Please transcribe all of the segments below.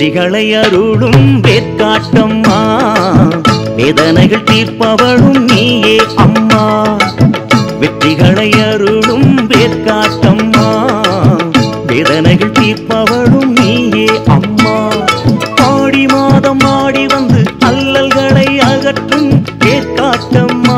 வெற்றிகளை அருளும் வேற்காட்டம்மா வேதனைகள் தீர்ப்பவளும் நீயே அம்மா வெற்றிகளை அருளும் வேற்காட்டம்மா வேதனைகள் தீர்ப்பவளும் நீயே அம்மா ஆடி மாதம் ஆடி வந்து அல்லல்களை அகற்றும் வேற்காட்டம்மா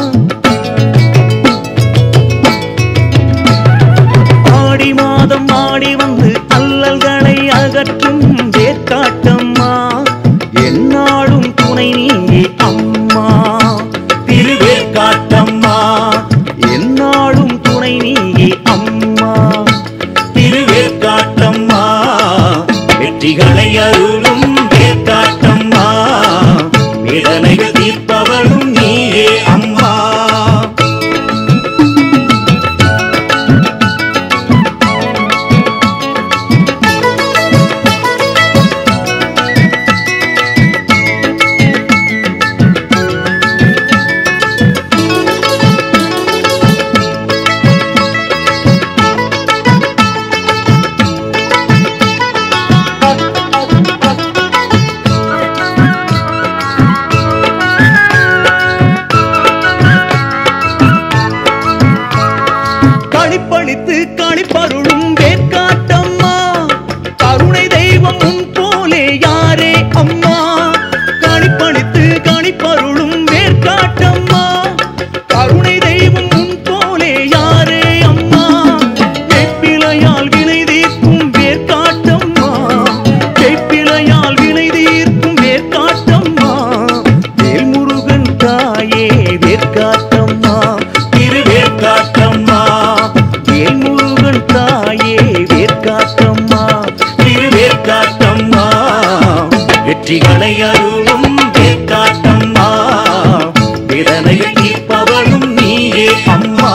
ஆடி மாதம் ஆடி வந்து அல்லல்களை அகற்றும் வேற்காட்டம்மா என்னாலும் துணை நீயே அம்மா திருவேற்காட்டம்மா என்னாலும் துணை நீயே அம்மா திருவேற்காட்டம்மா வெற்றிகளை அருளும் வேற்காட்டம்மா வேதனைகள் தீர்ப்பவளும் நீயே அம்மா களிப்பளித்து களிப்பருளும் வேற்காட்டம்மா கருணை தெய்வம் உன் போலே யாரே அம்மா களிப்பளித்து களிப்பருளும் வேற்காட்டம்மா கருணை தெய்வம் உன் போலே யாரே அம்மா வெப்பிலையால் வினை தீர்க்கும் வேற்காட்டம்மா வெப்பிலையால் வினை தீர்க்கும் வேற்காட்டம்மா வேல்முருகன் தாயே வேற்காட்டம்மா திருவேற்காட்டம்மா வேல்முருகன் தாயே வேற்காட்டம்மா திருவேற்காட்டம்மா வெற்றிகளை அருளும் வேற்காட்டம்மா விதனைகள் தீர்ப்பவளும் நீயே அம்மா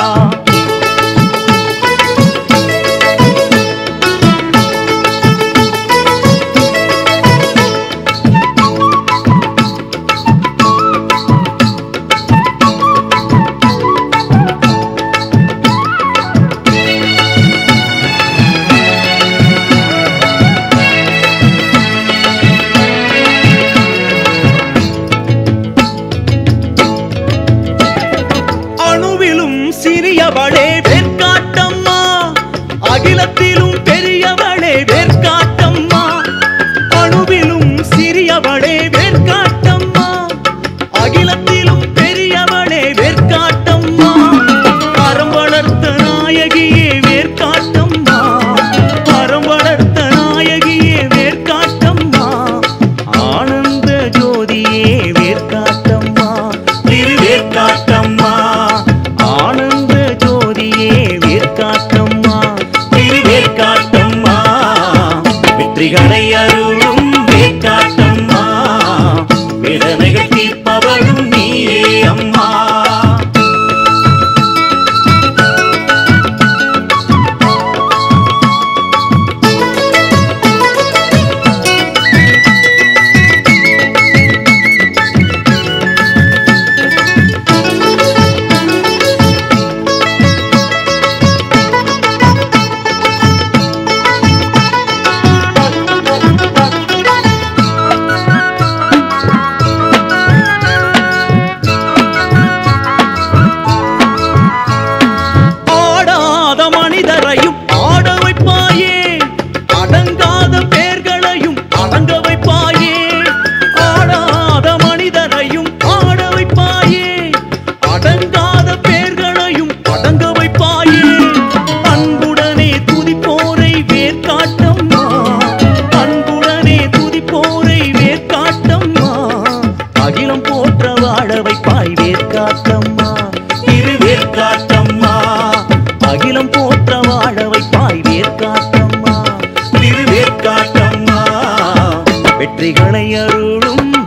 அணுவிலும் சிறியவளே வேற்காட்டம்மா அகிலத்திலும் பெரியவளே வேற்காட்டம்மா அணுவிலும் சிறியவளே வேற்காட்டம்மா அகிலத்திலும் பெரியவளே வேற்காட்டம்மா அறம் வளர்த்த நாயகியே வேற்காட்டம்மா அறம் வளர்த்த நாயகியே வேற்காட்டம்மா ஆனந்த ஜோதியே வேற்காட்டம்மா திருவேற்காட்டம்மா ஆனந்த ஜோதியே வேற்காட்டம்மா திருவேற்காட்டம்மா வெற்றிகளை அருளும் வேற்காட்டம்மா வேதனைகள் தீர்ப்பவளும் நீயே அம்மா ஆடாத மனிதரையும் ஆட வைப்பாயே அடங்காத பேர்களையும் அடங்க வைப்பாயே ஆடாத மனிதரையும் ஆட வைப்பாயே அடங்காத பேர்களையும் அடங்க வைப்பாயே அன்புடனே துதிப்போரை வேர்க்காட்டம்மா அன்புடனே துதிப்போரை வேர்க்காட்டம்மா அகிலம் போற்ற வாழ வைப்பாய் வேர்க்காட்டம்மா திருவேற்காட்டம்மா அகிலம் போற்ற வாழ வைப்பாய் வேர்க்காட்டம்மா திருவேற்காட்டம்மா வெற்றிகளை அருளும்